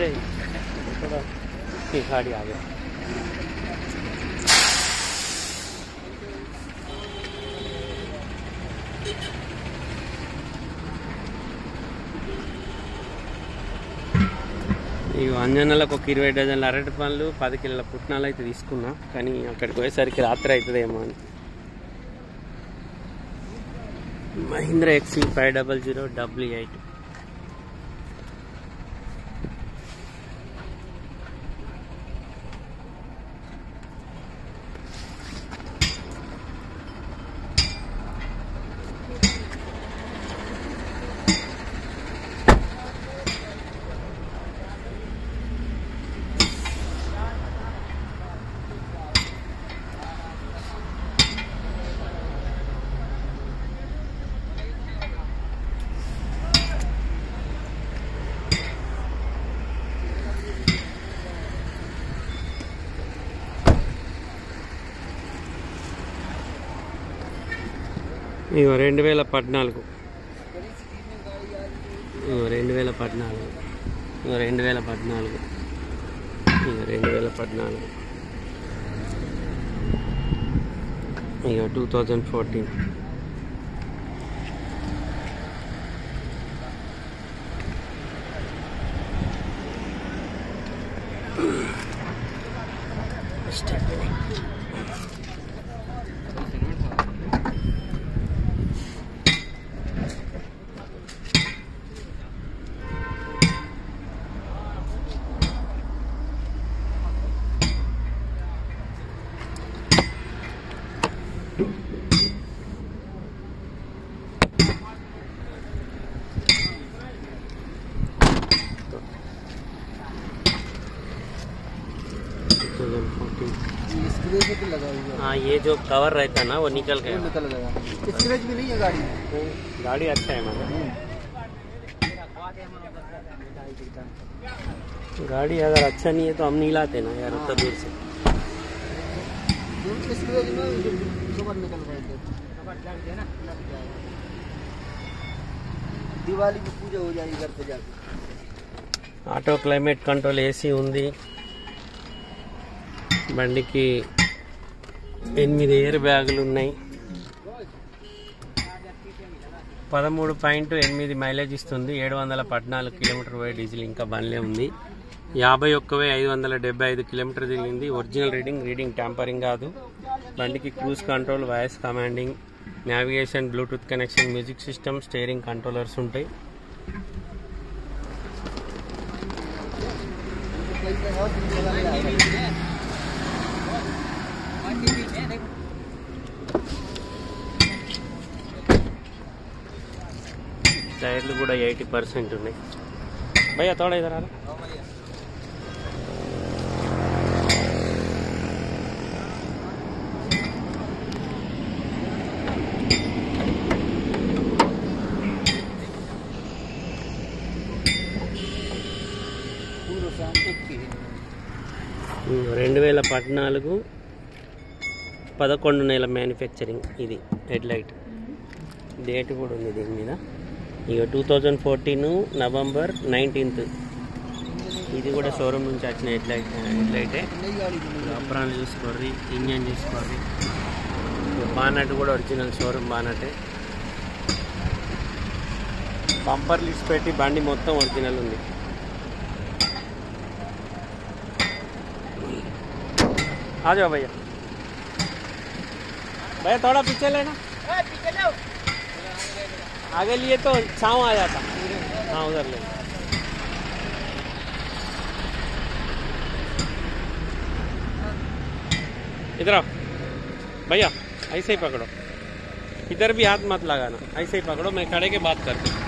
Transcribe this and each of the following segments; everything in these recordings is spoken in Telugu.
अरे थोड़ा ये गाड़ी आ गया ఈ అంజనాలకు ఒక ఇరవై డజన్ల అరటి పండ్లు పది కిలోల పుట్నాలు అయితే తీసుకున్నా కానీ అక్కడికి పోయేసరికి రాత్రి అవుతుందేమో అని Mahindra ఎక్సీ five double zero W eight ఇగో రెండు వేల పద్నాలుగు ఇగో రెండు వేల పద్నాలుగు ఇగో రెండు వేల పద్నాలుగు ఇగో రెండు వేల పద్నాలుగు ఇగో టూ థౌజండ్ ఫోర్టీన్ स्क्रेच भी लगा हुआ हाँ ये जो कवर रहता है ना वो निकल है गया निकल गया स्क्रेच भी नहीं है गाड़ी में गाड़ी अच्छा है मतलब गाड़ी अगर अच्छा नहीं है तो हम नहीं लाते ना यार उतना दूर से स्क्रेच में कवर निकल गए थे दिवाली की पूजा हो जाएगी घर पे जाके ఆటో క్లైమేట్ కంట్రోల్ ఏసీ ఉంది బండికి ఎనిమిది ఎయిర్ బ్యాగులు ఉన్నాయి పదమూడు పాయింట్ ఎనిమిది మైలేజ్ ఇస్తుంది ఏడు వందల పద్నాలుగు కిలోమీటర్ పోయే డీజిల్ ఇంకా బండ్లే ఉంది యాభై ఒక్కవే ఐదు వందల డెబ్బై ఐదు కిలోమీటర్ తిరిగింది ఒరిజినల్ రీడింగ్ రీడింగ్ ట్యాంపరింగ్ కాదు బండికి cruise control voice commanding navigation bluetooth connection music system steering controllers ఉంటాయి టైర్లు కూడా ఎయిటీ పర్సెంట్ ఉన్నాయి భయ్యా తోడ ఇదరా पूरा शाम ओके రెండు వేల పద్నాలుగు పదకొండు నెలల మ్యానుఫ్యాక్చరింగ్ ఇది హెడ్ లైట్ డేట్ కూడా ఉంది దీని మీద ఇక two thousand fourteen November nineteenth ఇది కూడా షోరూమ్ నుంచి వచ్చిన హెడ్ లైట్ హెడ్ లైటే नई गाड़ी की అప్రాన్ చూసుకోర్రి ఇంజన్ చూసుకోర్రి బానట్ కూడా ఒరిజినల్ షోరూమ్ బానటే బంపర్ లిస్ట్ పెట్టి బండి మొత్తం ఒరిజినల్ ఉంది आ जाओ भैया भैया थोड़ा पीछे लेना आगे लिए तो छाँव आ जाता हाँ उधर ले इधर आओ भैया ऐसे ही पकड़ो इधर भी हाथ मत लगाना ऐसे ही पकड़ो मैं खड़े के बात करती हूँ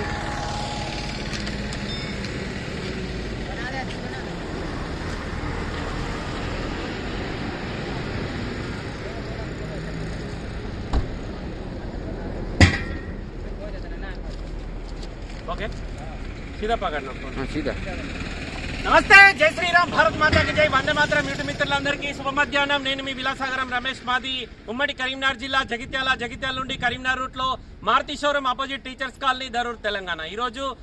ఓకే సీదా పకడనా ఫోన్ हाँ सीधा నమస్తే జై శ్రీరామ్ భారత్ మాతాకి జై వందే మాత్రం యూట్యూబ్ మిత్రులందరికీ శుభ మధ్యాహ్నం నేను మీ విలాసాగరం రమేష్ మాది ఉమ్మడి కరీంనగర్ జిల్లా జగిత్యాల జగిత్యాల నుండి కరీంనగర్ రూట్ లో Maruti showroom opposite teachers colony Darur Telangana ఈ రోజు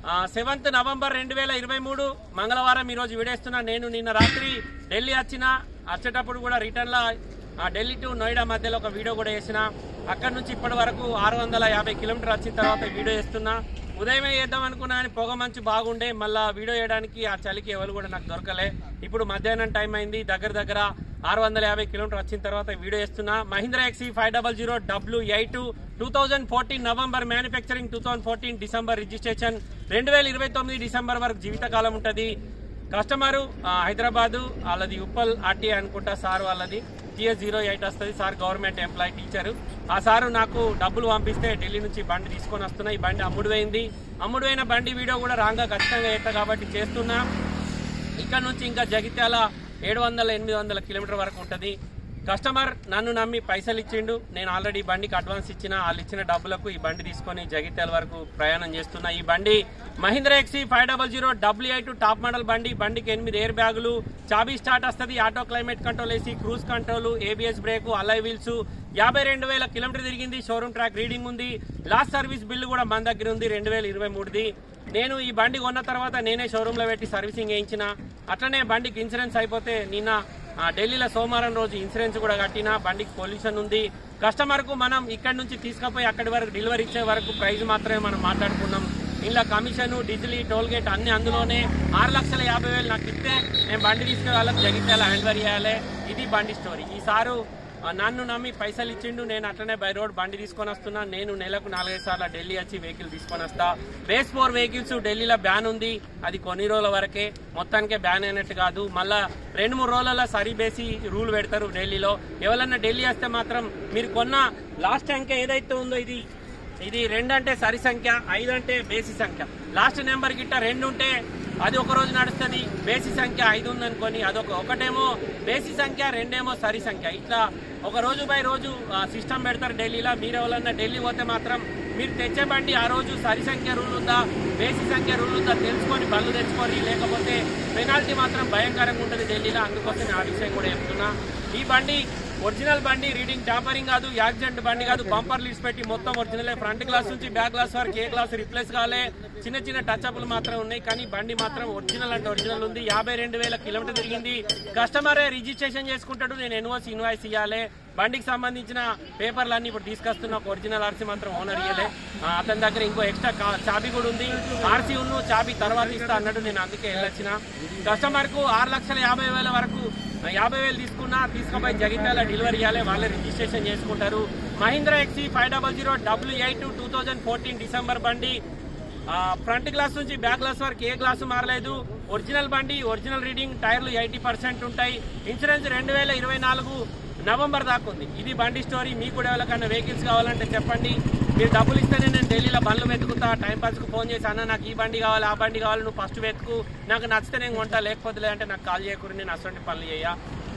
సెవెంత్ నవంబర్ రెండు వేల ఇరవై మూడు మంగళవారం ఈరోజు విడేస్తున్నా నేను నిన్న రాత్రి ఢిల్లీ వచ్చిన వచ్చేటప్పుడు కూడా రిటర్న్లో ఢిల్లీ టు నోయిడా మధ్యలో ఒక వీడియో కూడా వేసిన అక్కడ నుంచి ఇప్పటి వరకు ఆరు వందల యాభై కిలోమీటర్ వచ్చిన తర్వాత వీడియో వేస్తున్నా ఉదయమే చేద్దాం అనుకున్నా కానీ పొగ మంచి బాగుండే మళ్ళా వీడియో వేయడానికి ఆ చలికి ఎవరు కూడా నాకు దొరకలే ఇప్పుడు మధ్యాహ్నం టైం అయింది దగ్గర దగ్గర ఆరు వందల యాభై కిలోమీటర్ వచ్చిన తర్వాత వీడియో వేస్తున్నా Mahindra ఎక్సీ five double zero W eight two thousand fourteen November manufacturing two thousand fourteen December registration రెండు వేల ఇరవై తొమ్మిది డిసెంబర్ వరకు జీవితకాలం ఉంటుంది కస్టమరు ఆ, హైదరాబాదు వాళ్ళది ఉప్పల్ ఆర్టీ అనుకుంటా సార్ వాళ్ళది టీఎస్ జీరో ఎయిట్ వస్తుంది సార్ గవర్నమెంట్ ఎంప్లాయీ టీచరు ఆ సారు నాకు డబ్బులు పంపిస్తే ఢిల్లీ నుంచి బండి తీసుకొని వస్తున్నా ఈ బండి అమ్ముడుపోయింది అమ్ముడుపోయిన బండి వీడియో కూడా రాంగా ఖచ్చితంగా చేస్తా కాబట్టి చేస్తున్నా ఇక్కడ నుంచి ఇంకా జగిత్యాల ఏడు వందల ఎనిమిది వందల కిలోమీటర్ వరకు ఉంటుంది కస్టమర్ నన్ను నమ్మి పైసలు ఇచ్చిండు నేను ఆల్రెడీ ఈ బండికి అడ్వాన్స్ ఇచ్చిన వాళ్ళు ఇచ్చిన డబ్బులకు ఈ బండి తీసుకొని జగిత్యాల వరకు ప్రయాణం చేస్తున్నా ఈ బండి Mahindra ఎక్సీ five double zero W eight top model బండి బండికి ఎనిమిది ఎయిర్ బ్యాగులు చాబీ స్టార్ట్ వస్తుంది auto climate control AC cruise control ABS brake alloy wheels యాభై రెండు వేల కిలోమీటర్ తిరిగింది షోరూమ్ ట్రాక్ రీడింగ్ ఉంది లాస్ట్ సర్వీస్ బిల్లు కూడా మన దగ్గర ఉంది రెండు వేల ఇరవై మూడుది నేను ఈ బండి కొన్న తర్వాత నేనే షోరూమ్ లో పెట్టి సర్వీసింగ్ చేయించిన అట్లనే బండికి ఇన్సూరెన్స్ అయిపోతే నిన్న ఆ, ఢిల్లీలో సోమవారం రోజు ఇన్సూరెన్స్ కూడా కట్టిన బండికి పొల్యూషన్ ఉంది కస్టమర్ కు మనం ఇక్కడ నుంచి తీసుకుపోయి అక్కడి వరకు డెలివరీ ఇచ్చే వరకు ప్రైస్ మాత్రమే మనం మాట్లాడుకున్నాం ఇలా కమిషన్ డీజిల్ టోల్ గేట్ అన్ని అందులోనే ఆరు లక్షల యాభై వేలు నాకు ఇస్తే నేను బండి తీసుకెళ్ళాలి జగిత్యాల హ్యాండ్ ఓవర్ చేయాలి ఇది బండి స్టోరీ ఈ సారు ఆ, నన్ను నమ్మి పైసలు ఇచ్చిండు నేను అట్లనే బై రోడ్ బండి తీసుకొని వస్తున్నా నేను నెలకు నాలుగైదు సార్లు ఢిల్లీ వచ్చి వెహికల్ తీసుకొని వస్తా బేస్ ఫోర్ వెహికల్స్ ఢిల్లీలో బ్యాన్ ఉంది అది కొన్ని రోజుల వరకే మొత్తానికే బ్యాన్ అయినట్టు కాదు మళ్ళా రెండు మూడు రోజులలో సరి బేసి రూల్ పెడతారు ఢిల్లీలో ఎవరన్నా ఢిల్లీ వస్తే మాత్రం మీరు కొన్న లాస్ట్ అంకె ఏదైతే ఉందో ఇది ఇది రెండు అంటే సరి సంఖ్య ఐదు అంటే బేసి సంఖ్య లాస్ట్ నెంబర్ గిట్ట రెండు ఉంటే అది ఒక రోజు నడుస్తుంది బేసి సంఖ్య ఐదు ఉందనుకొని అదొక ఒకటేమో బేసి సంఖ్య రెండేమో సరి సంఖ్య ఇట్లా ఒక రోజు బై రోజు సిస్టమ్ పెడతారు ఢిల్లీలో మీరు ఎవరన్నా ఢిల్లీ పోతే మాత్రం మీరు తెచ్చే బండి ఆ రోజు సరి సంఖ్య రూల్ ఉందా బేసి సంఖ్య రూల్ ఉందా తెలుసుకొని బళ్ళు తెచ్చుకొని లేకపోతే పెనాల్టీ మాత్రం భయంకరంగా ఉంటుంది ఢిల్లీలో అందుకోసం ఆ విషయం కూడా చెప్తున్నా ఈ బండి ఒరిజినల్ బండి రీడింగ్ టాపరింగ్ కాదు యాక్సిడెంట్ బండి కాదు బంపర్ లీడ్స్ పెట్టి మొత్తం ఒరిజినల్ ఫ్రంట్ గ్లాస్ నుంచి బ్యాక్ గ్లాస్ వరకు ఏ గ్లాస్ రిప్లేస్ కాలే చిన్న చిన్న టచ్ అప్లు మాత్రం ఉన్నాయి కానీ బండి మాత్రం ఒరిజినల్ అంటే ఒరిజినల్ ఉంది యాభై రెండు వేల కిలోమీటర్ తిరిగింది కస్టమరే రిజిస్ట్రేషన్ చేసుకుంటాడు నేను ఎన్ఓసి ఇన్వాయిస్ ఇవ్వాలి బండికి సంబంధించిన పేపర్లు అన్ని ఇప్పుడు తీసుకొస్తున్న ఒక ఒరిజినల్ ఆర్సీ మాత్రం ఓనర్ ఇయ్యలే ఆ, అతని దగ్గర ఇంకో ఎక్స్ట్రా కా- చాబీ కూడా ఉంది ఆర్సీ ఉన్ను చాబీ తర్వాత ఇస్తా అన్నట్టు నేను అందుకే వెళ్ళొచ్చిన కస్టమర్ కు ఆరు లక్షల యాభై వేల వరకు యాభై వేలు తీసుకున్నా తీసుకుపోయి జగిత్యాల డెలివరీ ఇవ్వాలి వాళ్ళే రిజిస్ట్రేషన్ చేసుకుంటారు Mahindra ఎక్సీ five double zero W eight two thousand fourteen December బండి ఆ, ఫ్రంట్ గ్లాస్ నుంచి బ్యాక్ గ్లాస్ వరకు ఏ గ్లాసు మారలేదు ఒరిజినల్ బండి ఒరిజినల్ రీడింగ్ టైర్లు ఎయిటీ పర్సెంట్ ఉంటాయి ఇన్సూరెన్స్ రెండు వేల ఇరవై నాలుగు నవంబర్ దాకా ఉంది ఇది బండి స్టోరీ మీకు కూడా ఎవరికైనా వెహికల్స్ కావాలంటే చెప్పండి మీరు డబ్బులు ఇస్తేనే నేను ఢిల్లీలో బండ్లు వెతుకుతా టైం పాస్కు ఫోన్ చేసి అన్న నాకు ఈ బండి కావాలి ఆ బండి కావాలి నువ్వు ఫస్ట్ వెతుకు నాకు నచ్చితే నేను కొంటా లేకపోతే లేదంటే నాకు కాల్ చేయకూడదు నేను అటువంటి పనులు చేయ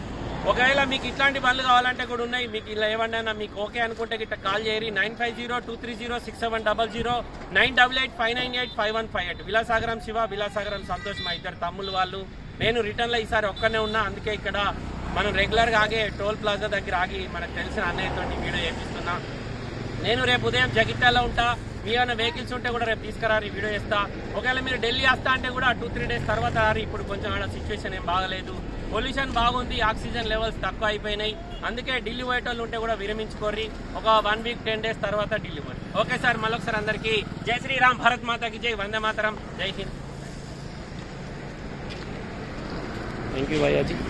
ఒకవేళ మీకు ఇట్లాంటి బండ్లు కావాలంటే కూడా ఉన్నాయి మీకు ఇలా ఏమన్నా మీకు ఓకే అనుకుంటే గిట్ట కాల్ చేయరి nine five zero two three zero six seven double zero nine double eight five nine eight five one five eight Vilasagaram Shiva Vilasagaram Santosh మా ఇద్దరు తమ్ముళ్ళు వాళ్ళు నేను రిటర్న్లో ఈసారి ఒక్కనే ఉన్నా అందుకే ఇక్కడ మనం రెగ్యులర్గా ఆగే టోల్ ప్లాజా దగ్గర ఆగి మనకు తెలిసిన అన్నయ్యతో వీడియో చేపిస్తున్నా నేను రేపు ఉదయం జగిత్యాలో ఉంటా మీ ఏమైనా వెహికల్స్ ఉంటే కూడా రేపు తీసుకురారి వీడియో చేస్తా ఒకవేళ మీరు ఢిల్లీ వస్తా అంటే కూడా టూ త్రీ డేస్ తర్వాత రారి ఇప్పుడు కొంచెం ఆడ సిచ్యువేషన్ ఏం బాగలేదు పొల్యూషన్ బాగుంది ఆక్సిజన్ లెవెల్స్ తక్కువ అయిపోయినాయి అందుకే ఢిల్లీ పోయేటోళ్ళు ఉంటే కూడా విరమించుకోర్రి ఒక వన్ వీక్ టెన్ డేస్ తర్వాత ఢిల్లీ పోయి ఓకే సార్ మళ్ళొకసారి అందరికీ జై శ్రీరామ్ భారత్ మాతాకి జై వందే మాతరం జై హింద్ థ్యాంక్ యూ భయ్యాజీ